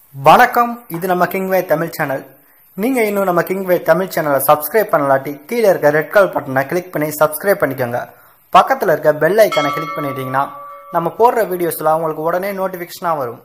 வணக்கம் இது நம்ம கிங்வே தமிழ் சேனல் நீங்கள் இன்னும் நம்ம கிங்வே தமிழ் சேனலை சப்ஸ்கிரைப் பண்ணலாட்டி கீழே இருக்க ரெட் கலர் பட்டனை கிளிக் பண்ணி சப்ஸ்கிரைப் பண்ணிக்கோங்க பக்கத்தில் இருக்க பெல் ஐக்கானை கிளிக் பண்ணிட்டீங்கன்னா நம்ம போடுற வீடியோஸ்லாம் உங்களுக்கு உடனே நோட்டிஃபிகேஷனாக வரும்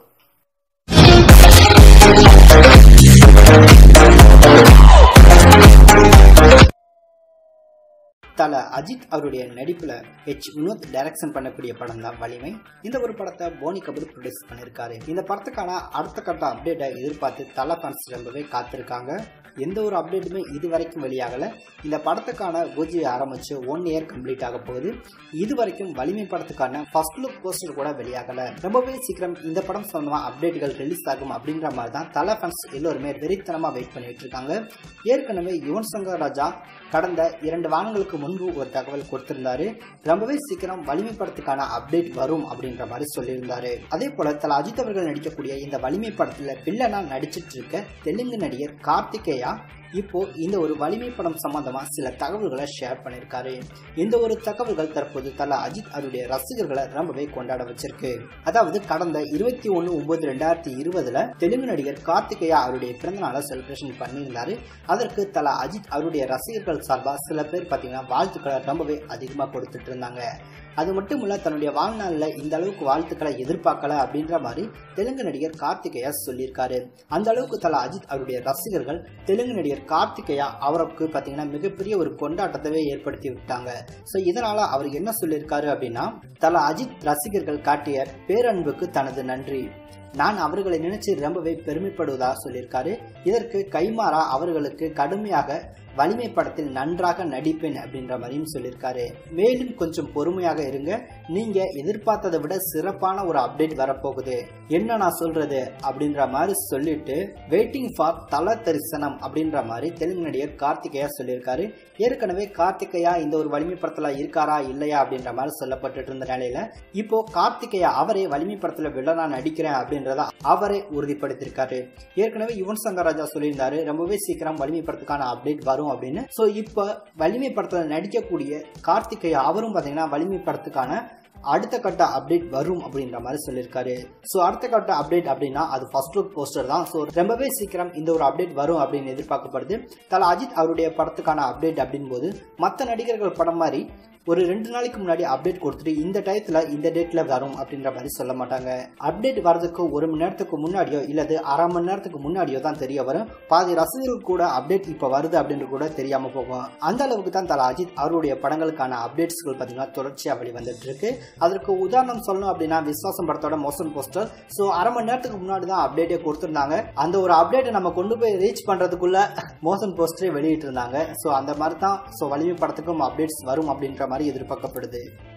தல அஜித் அவருடைய நடிப்புல ஹெச் வினோத் டைரக்ஷன் பண்ணக்கூடிய படம் தான் வலிமை இந்த ஒரு படத்தை போனி கபூர் ப்ரொடியூஸ் பண்ணிருக்காரு இந்த படத்துக்கான அடுத்த கட்ட அப்டேட்டை எதிர்பார்த்து தல ஃபேன்ஸ் ரொம்பவே காத்திருக்காங்க எந்த ஒரு அப்டேட்டுமே இது வரைக்கும் வெளியாகல இந்த படத்துக்கான பூஜை ஆரம்பிச்சு ஒன் இயர் கம்ப்ளீட் ஆக போகுது இது வரைக்கும் வலிமை படத்துக்கான ஃபர்ஸ்ட் லுக் போஸ்டர் கூட வெளியாகல ரொம்பவே சீக்கிரம் இந்த படம் சொந்தமா அப்டேட்டுகள் ரிலீஸ் ஆகும் அப்படின்ற மாதிரி தான் தல ஃபேன்ஸ் எல்லோருமே வெறித்தனமா வெயிட் பண்ணிட்டு இருக்காங்க ஏற்கனவே யுவன் சங்கர் ராஜா கடந்த இரண்டு வாரங்களுக்கு முன்பு ஒரு தகவல் கொடுத்திருந்தாரு ரொம்பவே சீக்கிரம் வலிமை படத்துக்கான அப்டேட் வரும் அப்படின்ற மாதிரி சொல்லியிருந்தாரு அதே போல தல அஜித் அவர்கள் நடிக்கக்கூடிய இந்த வலிமை படத்துல வில்லனா நடிச்சிட்டு இருக்க தெலுங்கு நடிகர் கார்த்திகேயா இப்போ இந்த ஒரு வலிமை படம் சம்பந்தமா சில தகவல்களை ஷேர் பண்ணியிருக்காரு இந்த ஒரு தகவல்கள் தற்போது தல அஜித் அவருடைய ரசிகர்களை ரொம்பவே கொண்டாட வச்சிருக்கு அதாவது கடந்த இருபத்தி ஒன்னு ஒன்பது ரெண்டாயிரத்தி இருபதுல தெலுங்கு நடிகர் கார்த்திகேயா அவருடைய பிறந்தநாளை செலிப்ரேஷன் பண்ணியிருந்தாரு அதற்கு தல அஜித் அவருடைய ரசிகர்கள் சார்பா சில பேர் பாத்தீங்கன்னா வாழ்த்துக்களை ரொம்பவே அதிகமா கொடுத்துட்டு இருந்தாங்க அது மட்டும் இல்ல தன்னுடைய வாழ்நாளில் இந்த அளவுக்கு வாழ்த்துக்களை எதிர்பார்க்கல அப்படின்ற மாதிரி தெலுங்கு நடிகர் கார்த்திகேயா சொல்லியிருக்காரு அந்த அளவுக்கு தல அஜித் அவருடைய ரசிகர்கள் தெலுங்கு நடிகர் கார்த்திகேயா அவருக்கு பார்த்தீங்கன்னா மிகப்பெரிய ஒரு கொண்டாட்டத்தவே ஏற்படுத்தி விட்டாங்க ஸோ இதனால அவர் என்ன சொல்லியிருக்காரு அப்படின்னா தல அஜித் ரசிகர்கள் காட்டிய பேரன்புக்கு தனது நன்றி நான் அவர்களை நினைச்சு ரொம்பவே பெருமைப்படுவதாக சொல்லியிருக்காரு இதற்கு கைமாறா அவர்களுக்கு கடுமையாக வலிமை படத்தில் நன்றாக நடிப்பேன் அப்படின்ற மாதிரியும் சொல்லியிருக்காரு மேலும் கொஞ்சம் பொறுமையாக இருங்க நீங்க எதிர்பார்த்ததை விட சிறப்பான ஒரு அப்டேட் வரப்போகுது என்ன நான் சொல்றது அப்படின்ற மாதிரி சொல்லிட்டு வெயிட்டிங் ஃபார் தல தரிசனம் அப்படின்ற மாதிரி தெலுங்கு நடிகர் கார்த்திகேயா சொல்லியிருக்காரு ஏற்கனவே கார்த்திகேயா இந்த ஒரு வலிமை படத்துல இருக்காரா இல்லையா அப்படின்ற மாதிரி சொல்லப்பட்டு இருந்த நிலையில இப்போ கார்த்திகேயா அவரே வலிமை படத்துல வில்லனா நடிக்கிறேன் அப்படின்றத அவரே உறுதிப்படுத்தியிருக்காரு ஏற்கனவே யுவன் சங்கர் ராஜா சொல்லியிருந்தாரு ரொம்பவே சீக்கிரம் வலிமை படத்துக்கான அப்டேட் வரும் அப்படின்னு ஸோ இப்போ வலிமை படத்தில் நடிக்கக்கூடிய கார்த்திகேயா அவரும் பார்த்தீங்கன்னா வலிமை படத்துக்கான அடுத்த கட்ட அப்டேட் வரும் அப்படின்ற மாதிரி சொல்லியிருக்காரு ஸோ அடுத்த கட்ட அப்டேட் அப்படின்னா அது ஃபர்ஸ்ட் லுக் போஸ்டர் தான் ஸோ ரொம்பவே சீக்கிரம் இந்த ஒரு அப்டேட் வரும் அப்படின்னு எதிர்பார்க்கப்படுது தல அஜித் அவருடைய படத்துக்கான அப்டேட் அப்படின் போது மற்ற நடிகர்கள் படம் மாதிரி ஒரு ரெண்டு நாளைக்கு முன்னாடி அப்டேட் கொடுத்துட்டு இந்த டயத்துல இந்த டேட்ல வரும் அப்படின்ற மாதிரி சொல்ல மாட்டாங்க அப்டேட் வரதுக்கு ஒரு மணி நேரத்துக்கு முன்னாடியோ இல்லது அரை மணி நேரத்துக்கு முன்னாடியோ தான் தெரிய வரும் பாதி ரசிகர்கள் கூட அப்டேட் இப்ப வருது அப்படின்னு கூட தெரியாம போகும் அந்த அளவுக்கு தான் தல அஜித் அவருடைய படங்களுக்கான அப்டேட்ஸ்கள் பார்த்தீங்கன்னா தொடர்ச்சியா வெளிவந்துட்டு இருக்கு அதற்கு உதாரணம் சொல்லணும் அப்படின்னா விஸ்வாசம் படத்தோட மோஷன் போஸ்டர் ஸோ அரை மணி நேரத்துக்கு முன்னாடி தான் அப்டேட்டே கொடுத்துருந்தாங்க அந்த ஒரு அப்டேட்டை நம்ம கொண்டு போய் ரீச் பண்றதுக்குள்ள மோஷன் போஸ்டரே வெளியிட்டு இருந்தாங்க ஸோ அந்த மாதிரி தான் ஸோ வலிமை படத்துக்கும் அப்டேட்ஸ் வரும் அப்படின்ற மாதிரி எதிர்பார்க்கப்படுது